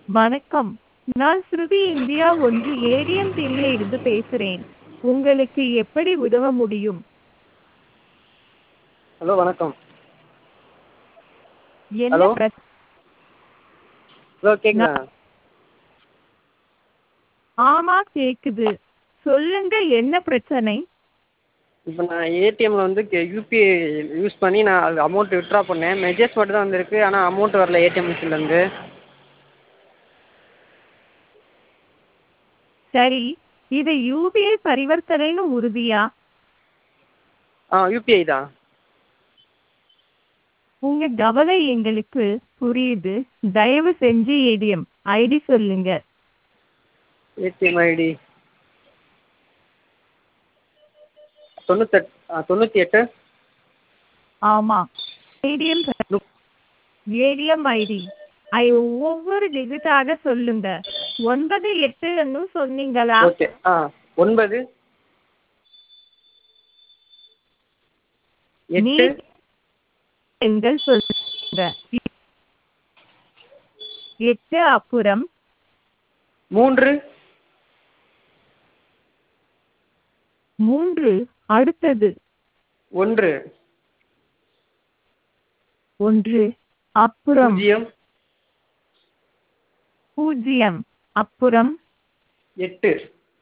வணக்கம் நான் ஸ்ருதி இந்தியா ஒன்று ஏடிஎம் டீம்ல இருந்து பேசுறேன் உங்களுக்கு எப்படி உதவ முடியும் ஹலோ வணக்கம் என்ன Hello? பிரச்சனை ஹலோ கேட்குதா ஆமா கேக்குது சொல்லுங்க என்ன பிரச்சனை இப்போ நான் ஏடிஎம்மில் வந்து யூபிஐ யூஸ் பண்ணி நான் அது அமௌண்ட் வித்ட்ரா பண்ணேன் மெசேஜ் மட்டும் தான் வந்திருக்கு ஆனால் அமௌண்ட் வரல ஏடிஎம் மிஷின்லேருந்து சரி இது யூபிஐ பரிவர்த்தனைன்னு உறுதியா ஆ யூபிஐ தான் உங்க கவலை எங்களுக்கு புரியுது தயவு செஞ்சு ஏடிஎம் ஐடி சொல்லுங்க ஏடிஎம் ஐடி தொண்ணூத்தெட் தொண்ணூற்றி எட்டு ஆமா ஏடிஎம் ஏடிஎம் ஐடி ஐ ஒவ்வொரு டிஜிட்டாக சொல்லுங்க ஒன்பது எட்டுன்னு சொன்னீங்களா ஓகே ஆ ஒன்பது நீ எட்டு எண்கள் சொல்லுங்க எட்டு அப்புறம் மூன்று மூன்று அடுத்தது ஒன்று ஒன்று அப்புறம் பூஜ்ஜியம் பூஜ்ஜியம் அப்புறம் எட்டு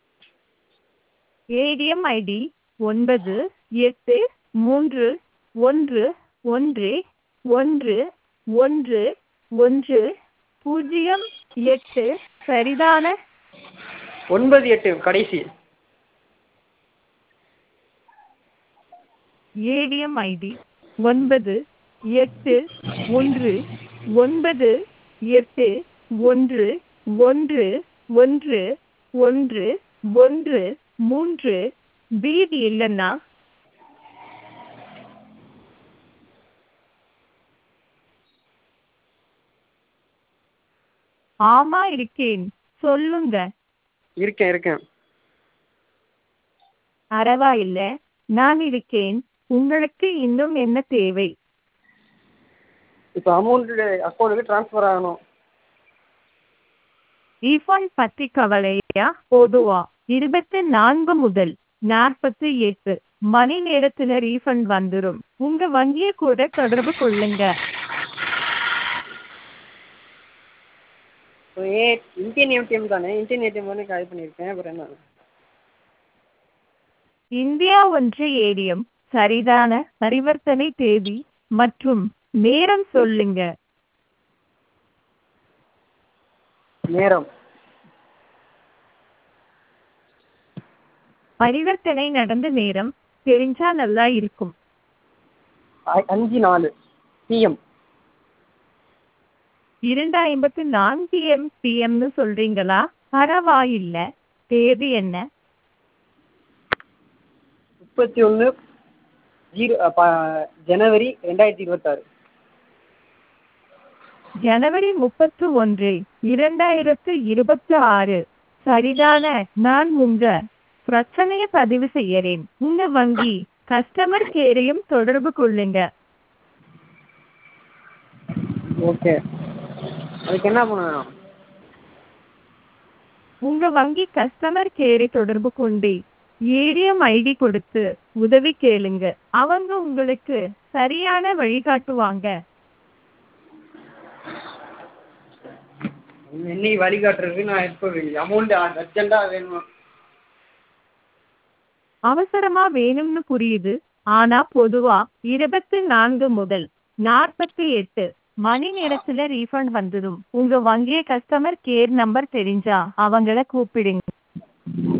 ஏடிஎம் ஐடி ஒன்பது எட்டு மூன்று ஒன்று ஒன்று ஒன்று ஒன்று ஒன்று பூஜ்ஜியம் எட்டு சரிதான ஒன்பது எட்டு கடைசி ஏடிஎம் ஐடி ஒன்பது எட்டு ஒன்று ஒன்பது எட்டு ஒன்று ஒன்று ஒன்று ஒன்று ஒன்று மூன்று பீதி இல்லைன்னா ஆமா இருக்கேன் சொல்லுங்க இருக்கேன் இருக்கேன் பரவாயில்ல நான் இருக்கேன் உங்களுக்கு இன்னும் என்ன தேவை இப்போ அமௌண்ட்டு அக்கௌண்ட்டுக்கு ட்ரான்ஸ்ஃபர் ஆகணும் ரீஃபண்ட் பத்தி கவலையா பொதுவா இருபத்தி நான்கு முதல் நாற்பத்தி எட்டு மணி நேரத்துல ரீஃபண்ட் வந்துரும் உங்க வங்கியை கூட தொடர்பு கொள்ளுங்க இப்போ ஏ இந்தியன் ஏடிஎம் தானே இந்தியன் ஏடிஎம் வந்து கால் பண்ணியிருக்கேன் அப்புறம் என்ன இந்தியா ஒன்று ஏடிஎம் சரிதான பரிவர்த்தனை தேதி மற்றும் நேரம் சொல்லுங்க நேரம் பரிவர்த்தனை நடந்த நேரம் தெரிஞ்சா நல்லா இருக்கும் அ- அஞ்சு நாலு பிஎம் இரண்டு ஐம்பத்தி நான்கு எம் பிஎம்னு சொல்றீங்களா பரவாயில்ல தேதி என்ன முப்பத்தி ஒன்று ஜீரோ ப- ஜனவரி ரெண்டாயிரத்தி இருபத்தாறு ஜனவரி முப்பத்து ஒன்று இரண்டாயிரத்து இருபத்தி ஆறு சரிதான நான் உங்க பிரச்சனையை பதிவு செய்யறேன் உங்க வங்கி கஸ்டமர் கேரையும் தொடர்பு கொள்ளுங்க ஓகே அதுக்கு என்ன பண்ணணும் உங்க வங்கி கஸ்டமர் கேரை தொடர்பு கொண்டு ஏடிஎம் ஐடி கொடுத்து உதவி கேளுங்க அவங்க உங்களுக்கு சரியான வழிகாட்டுவாங்க என்னைக்கு வழிகாட்டுறதுக்கு நான் இப்போ அமௌண்ட் அர்ஜென்ட்டாக வேணும் அவசரமா வேணும்னு புரியுது ஆனா பொதுவா இருபத்தி நான்கு முதல் நாற்பத்தி எட்டு மணி நேரத்துல ரீஃபண்ட் வந்துடும் உங்க வங்கிய கஸ்டமர் கேர் நம்பர் தெரிஞ்சா அவங்கள கூப்பிடுங்க